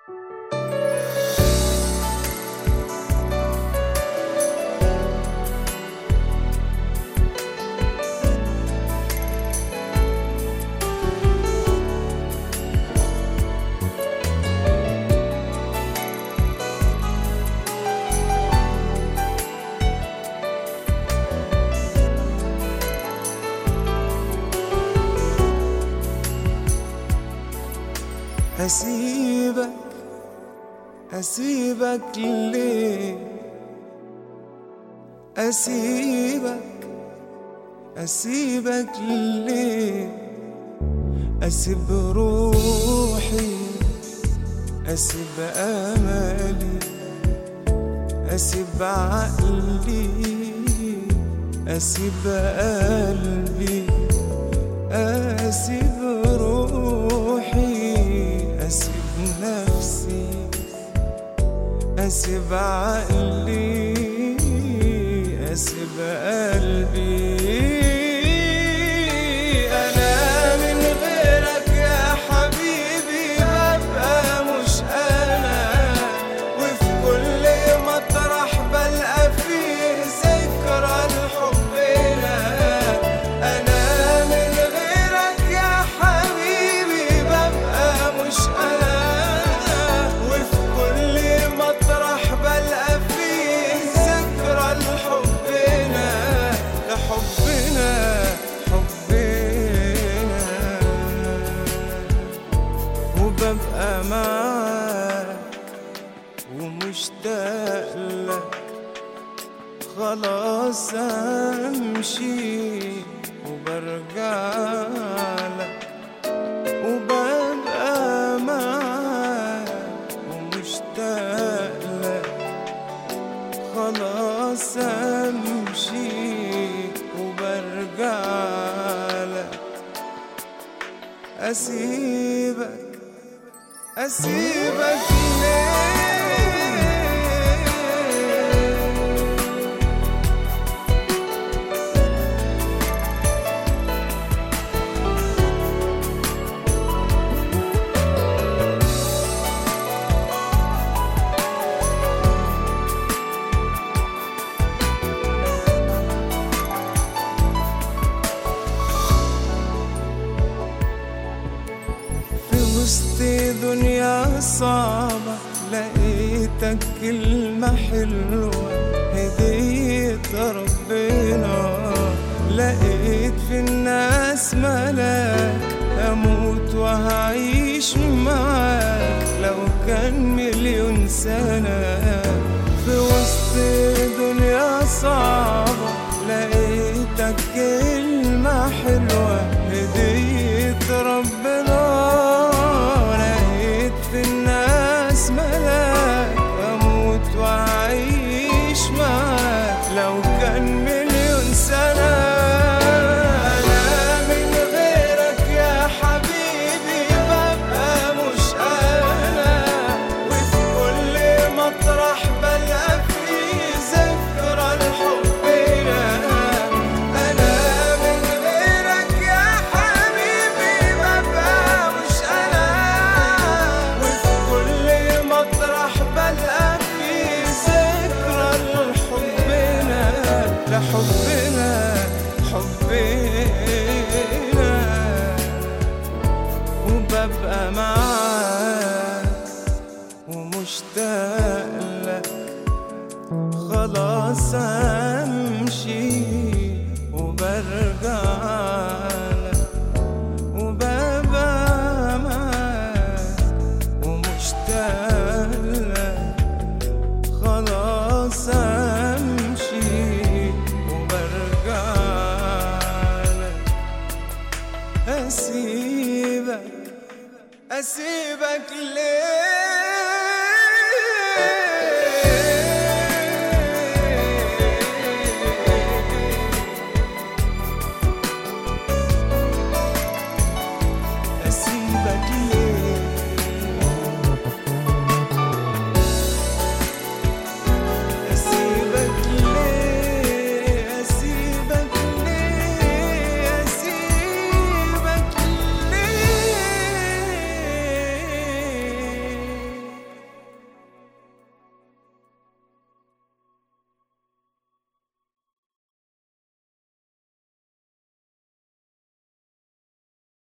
أسيبك أسيبك ليه أسيبك أسيبك ليه أسيب روحي أسيب أملي أسيب عقلي أسيب قلبي أسيب روحي أسيب نفسي أسيب عقلي أسيب قلبي أنا من غيرك يا حبيبي ببقى مش أنا وفي كل مطرح بلقى فيه ذكرى لحبنا أنا من غيرك يا حبيبي ببقى مش أنا وفي كل مطرح بلقى فيه ذكرى لحبنا لحبنا حبنا وببقى معاك ومشتاق لك خلاص امشي وبرجع لك وببقى معاك ومشتاق لك خلاص امشي وبرجع لك اسيبك اسيبك ليه في وسط دنيا صعبة لقيتك كلمة حلوة هدية ربنا لقيت في الناس ملاك أموت وهعيش معاك لو كان مليون سنة في وسط دنيا صعبة لقيتك كلمة حلوة هدية ربنا لقيت في الناس ملاك أموت وأعيش معاك لو كان مليون سنة أنا من غيرك يا حبيبي ببقى مش أنا وفي كل مطرح بلقى فيه ذكرى لحبنا أنا من غيرك يا حبيبي ببقى مش أنا وفي كل مطرح بلقى فيه ذكرى لحبنا لحبنا حبنا وببقى معاك ومشتاق لك خلاص امشي وبرجع لك وببقى معاك ومشتاق لك خلاص امشي وبرجع لك اسيبك اسيبك ليه